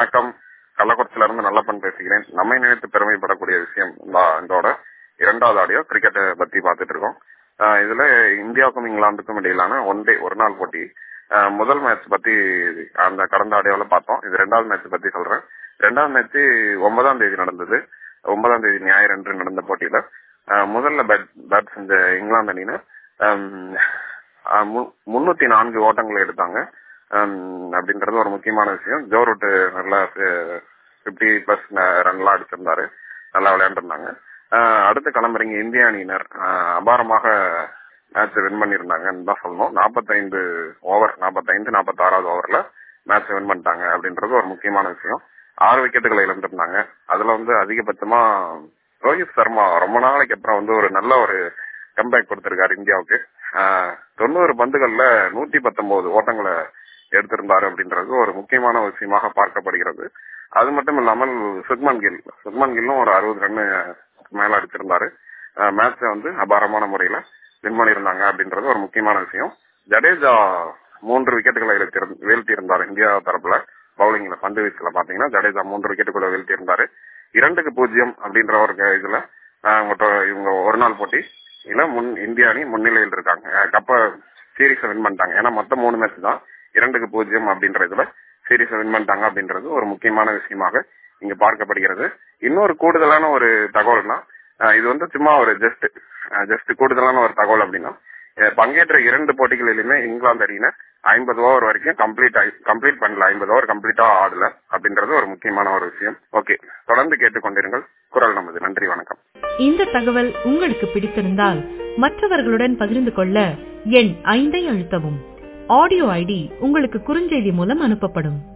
வணக்கம் கள்ளக்குறிச்சியில இருந்து நல்லப்பன் பேசுகிறேன் நம்மை நினைத்து பெருமைப்படக்கூடிய விஷயம் இந்த- இதோட இரண்டாவது ஆடியோ கிரிக்கெட்டை பத்தி பார்த்துட்டு இருக்கோம் ஆஹ் இதுல இந்தியாவுக்கும் இங்கிலாந்துக்கும் இடையிலான ஒன் டே ஒரு நாள் போட்டி ஆஹ் முதல் மேட்ச் பத்தி அந்த கடந்த ஆடியோல பார்த்தோம் இது ரெண்டாவது மேட்ச் பத்தி சொல்றேன் ரெண்டாவது மேட்ச் ஒன்பதாம் தேதி நடந்தது ஒன்பதாம் தேதி ஞாயிறு அன்று நடந்த போட்டியில ஆஹ் முதல்ல பேட் பேட் செஞ்ச இங்கிலாந்து அணியினர் ஆம், ஆஹ் மு- முன்னூத்தி நான்கு ஓட்டங்களை எடுத்தாங்க ஆம், அப்படின்றது ஒரு முக்கியமான விஷயம் ஜோ ரூட் நல்லா பிப்டி பிளஸ் ரன்லாம் அடிச்சிருந்தாரு நல்லா விளையாண்டுருந்தாங்க ஆஹ் அடுத்து களமிறங்கி இந்திய அணியினர் ஆஹ் அபாரமாக மேட்ச் வின் பண்ணியிருந்தாங்கன்னு தான் சொல்லணும் நாற்பத்தைந்து ஓவர் நாற்பத்தைந்து நாற்பத்தாறாவது ஓவர்ல மேட்ச் வின் பண்ணிட்டாங்க அப்படின்றது ஒரு முக்கியமான விஷயம் ஆறு விக்கெட்டுகளை இழந்திருந்தாங்க அதுல வந்து அதிகபட்சமா ரோஹித் சர்மா ரொம்ப நாளைக்கு அப்புறம் வந்து ஒரு நல்ல ஒரு கம்பேக் கொடுத்திருக்காரு இந்தியாவுக்கு ஆஹ் தொண்ணூறு பந்துகள்ல நூத்தி பத்தொன்பது ஓட்டங்களை எடுத்திருந்தாரு அப்படின்றது ஒரு முக்கியமான விஷயமாக பார்க்கப்படுகிறது அது மட்டும் இல்லாமல் சுக்மன் கில் சுக்மன் கில்லும் ஒரு அறுபது ரன் மேல அடிச்சிருந்தாரு மேட்ச வந்து அபாரமான முறையில வின் பண்ணியிருந்தாங்க அப்படின்றது ஒரு முக்கியமான விஷயம் ஜடேஜா மூன்று விக்கெட்டுகளை வீழ்த்தி இருந்தார் இந்தியா தரப்புல பவுலிங்ல பந்து வீச்சுல பாத்தீங்கன்னா ஜடேஜா மூன்று விக்கெட்டுகளை வீழ்த்தி இருந்தாரு இரண்டுக்கு பூஜ்ஜியம் அப்படின்ற ஒரு க- இதுல ஆஹ் மொத்த- இவங்க ஒரு நாள் போட்டி இல்ல முன் இந்திய அணி முன்னிலையில் இருக்காங்க அஹ் கப்ப சீரீஸ் வின் பண்ணிட்டாங்க ஏன்னா மொத்தம் மூணு மேட்ச் தான் இரண்டுக்கு பூஜ்ஜியம் அப்படின்ற இதுல சீரீஸ் வின் பண்ணிட்டாங்க அப்படின்றது ஒரு முக்கியமான விஷயமாக இங்க பார்க்கப்படுகிறது இன்னொரு கூடுதலான ஒரு தகவல்னா அஹ் இது வந்து சும்மா ஒரு ஜஸ்ட் ஜஸ்ட் கூடுதலான ஒரு தகவல் அப்படின்னா அஹ் பங்கேற்ற இரண்டு போட்டிகளிலுமே இங்கிலாந்து அணியினர் ஐம்பது ஓவர் வரைக்கும் கம்ப்ளீட் கம்ப்ளீட் பண்ணல ஐம்பது ஓவர் கம்ப்ளீட்டா ஆடல அப்படின்றது ஒரு முக்கியமான ஒரு விஷயம் ஓகே தொடர்ந்து கேட்டுக்கொண்டிருங்கள் குரல் நமது நன்றி வணக்கம் இந்த தகவல் உங்களுக்கு பிடித்திருந்தால் மற்றவர்களுடன் பகிர்ந்து கொள்ள எண் ஐந்தை அழுத்தவும் ஆடியோ ஐடி உங்களுக்கு குறுஞ்செய்தி மூலம் அனுப்பப்படும்